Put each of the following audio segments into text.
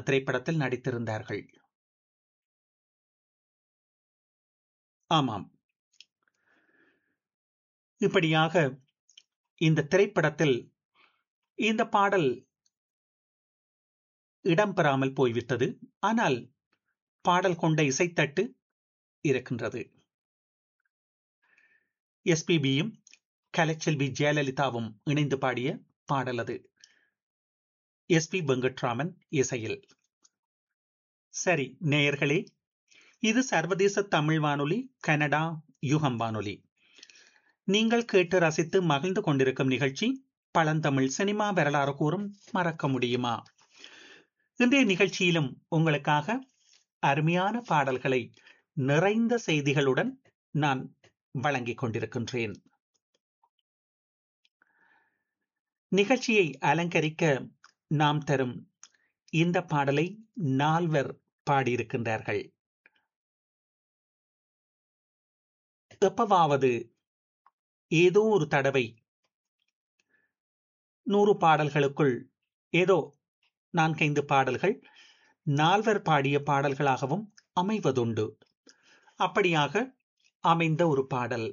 திரைப்படத்தில் நடித்திருந்தார்கள் ஆமாம் இப்படியாக இந்த திரைப்படத்தில் இந்த பாடல் இடம்பெறாமல் போய்விட்டது ஆனால் பாடல் கொண்ட இசைத்தட்டு இருக்கின்றது எஸ்பிபியும் கலைச்செல்வி ஜெயலலிதாவும் இணைந்து பாடிய பாடல் அது எஸ் பி வெங்கட்ராமன் இசையில் சரி நேயர்களே இது சர்வதேச தமிழ் வானொலி கனடா யுகம் வானொலி நீங்கள் கேட்டு ரசித்து மகிழ்ந்து கொண்டிருக்கும் நிகழ்ச்சி பழந்தமிழ் சினிமா வரலாறு கூறும் மறக்க முடியுமா இன்றைய நிகழ்ச்சியிலும் உங்களுக்காக அருமையான பாடல்களை நிறைந்த செய்திகளுடன் நான் வழங்கிக் கொண்டிருக்கின்றேன் நிகழ்ச்சியை அலங்கரிக்க நாம் தரும் இந்த பாடலை நால்வர் பாடியிருக்கின்றார்கள் எப்பவாவது ஏதோ ஒரு தடவை நூறு பாடல்களுக்குள் ஏதோ நான்கைந்து பாடல்கள் நால்வர் பாடிய பாடல்களாகவும் அமைவதுண்டு அப்படியாக அமைந்த ஒரு பாடல்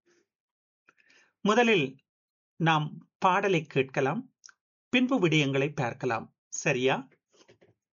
முதலில் நாம் பாடலை கேட்கலாம் பின்பு விடயங்களை பார்க்கலாம் சரியா